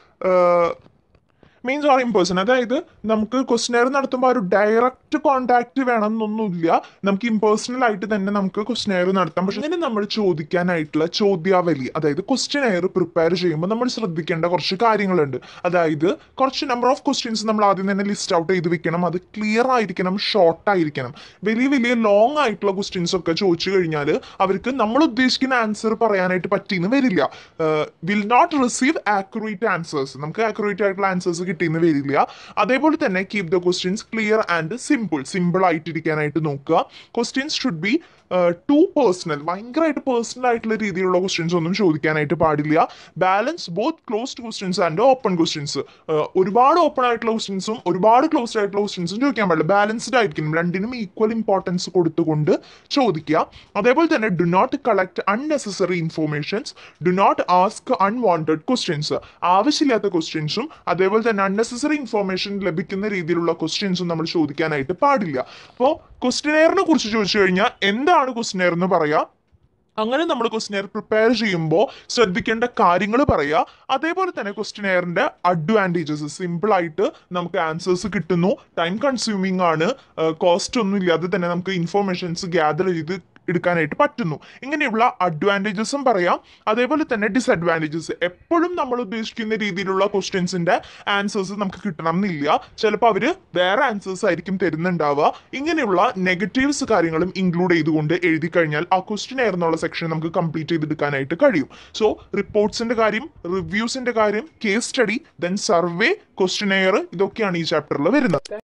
means or in person അതായത് നമുക്ക് ക്വസ്റ്റ്യൻ നടത്തുമ്പോൾ ഒരു ഡയറക്റ്റ് കോണ്ടാക്ട് വേണമെന്നൊന്നുമില്ല നമുക്ക് ഇമ്പേഴ്സണൽ ആയിട്ട് തന്നെ നമുക്ക് ക്വസ്റ്റ്യൻ നടത്താം പക്ഷെ ഇതിന് നമ്മൾ ചോദിക്കാനായിട്ടുള്ള ചോദ്യാവലി അതായത് ക്വസ്റ്റ്യൻ എയർ പ്രിപ്പയർ ചെയ്യുമ്പോൾ നമ്മൾ ശ്രദ്ധിക്കേണ്ട കുറച്ച് കാര്യങ്ങളുണ്ട് അതായത് കുറച്ച് നമ്പർ ഓഫ് ക്വസ്റ്റ്യൻസ് നമ്മൾ ആദ്യം തന്നെ ലിസ്റ്റ് ഔട്ട് ചെയ്ത് വെക്കണം അത് ക്ലിയർ ആയിരിക്കണം ഷോർട്ട് ആയിരിക്കണം വലിയ വലിയ ലോങ് ആയിട്ടുള്ള ക്വസ്റ്റ്യൻസ് ഒക്കെ ചോദിച്ചു കഴിഞ്ഞാൽ അവർക്ക് നമ്മൾ ഉദ്ദേശിക്കുന്ന ആൻസർ പറയാനായിട്ട് പറ്റിയെന്ന് വരില്ല will not receive accurate answers നമുക്ക് ആക്യുറേറ്റ് ആയിട്ടുള്ള ആൻസേഴ്സ് കിട്ടിയെന്ന് വരില്ല അതേപോലെ തന്നെ keep the questions clear and simple simple ആയിട്ടിരിക്കാനായിട്ട് നോക്കുക questions should be too personal ഭയങ്കരമായിട്ട് പേഴ്സണൽ ആയിട്ടുള്ള രീതിയിലുള്ള ക്വസ്റ്റ്യൻസ് ഒന്നും ചോദിക്കാനായിട്ട് പാടില്ല balance both closed questions and open questions ഒരുപാട് ഓപ്പൺ ആയിട്ടുള്ള ക്വസ്റ്റ്യൻസും ഒരുപാട് ക്ലോസ്ഡ് ആയിട്ടുള്ള ക്വസ്റ്റ്യൻസും ചോദിക്കാൻ പാടില്ല ബാലൻസ്ഡ് ആയിരിക്കണം രണ്ടിനും ഈക്വൽ ഇമ്പോർട്ടൻസ് കൊടുത്തുകൊണ്ട് ചോദിക്കുക അതേപോലെ തന്നെ do not collect unnecessary informations do not ask unwanted questions ആവശ്യമില്ലാത്ത ക്വസ്റ്റ്യൻസും അതേപോലെ തന്നെ അൺനെസസറി ഇൻഫോർമേഷൻ ലഭിക്കുന്ന രീതിയിലുള്ള ക്വസ്റ്റ്യൻസും നമ്മൾ ചോദിക്കാനായിട്ട് പാടില്ല അപ്പോൾ ക്വസ്റ്റ്യനെയറിനെ കുറിച്ച് ചോദിച്ചു കഴിഞ്ഞാൽ എന്താണ് ക്വസ്റ്റ്യനെയർ എന്ന് പറയാം അങ്ങനെ നമ്മൾ ക്വസ്റ്റ്യനെയർ പ്രിപ്പയർ ചെയ്യുമ്പോൾ ശ്രദ്ധിക്കേണ്ട കാര്യങ്ങൾ പറയുക അതേപോലെ തന്നെ ക്വസ്റ്റ്യനെയറിന്റെ അഡ്വാൻറ്റേജസ് സിമ്പിൾ ആയിട്ട് നമുക്ക് ആൻസേഴ്സ് കിട്ടുന്നു ടൈം കൺസ്യൂമിംഗ് ആണ് കോസ്റ്റ് ഒന്നും ഇല്ലാതെ തന്നെ നമുക്ക് ഇൻഫോർമേഷൻസ് ഗ്യാദർ ചെയ്ത് എടുക്കാനായിട്ട് പറ്റുന്നു ഇങ്ങനെയുള്ള അഡ്വാൻറ്റേജസും പറയാം അതേപോലെ തന്നെ ഡിസഡ്വാൻറ്റേജസ് എപ്പോഴും നമ്മൾ ഉദ്ദേശിക്കുന്ന രീതിയിലുള്ള ക്വസ്റ്റ്യൻസിന്റെ ആൻസേഴ്സ് നമുക്ക് കിട്ടണം എന്നില്ല ചിലപ്പോൾ അവർ വേറെ ആൻസേഴ്സ് ആയിരിക്കും തരുന്നുണ്ടാവുക ഇങ്ങനെയുള്ള നെഗറ്റീവ്സ് കാര്യങ്ങളും ഇൻക്ലൂഡ് ചെയ്തുകൊണ്ട് എഴുതി കഴിഞ്ഞാൽ ആ ക്വസ്റ്റ്യൻ എന്നുള്ള സെക്ഷൻ നമുക്ക് കംപ്ലീറ്റ് ചെയ്തെടുക്കാനായിട്ട് കഴിയും സോ റിപ്പോർട്ട്സിന്റെ കാര്യം റിവ്യൂസിന്റെ കാര്യം case study then survey question ഇതൊക്കെയാണ് ഈ ചാപ്റ്ററിൽ വരുന്നത്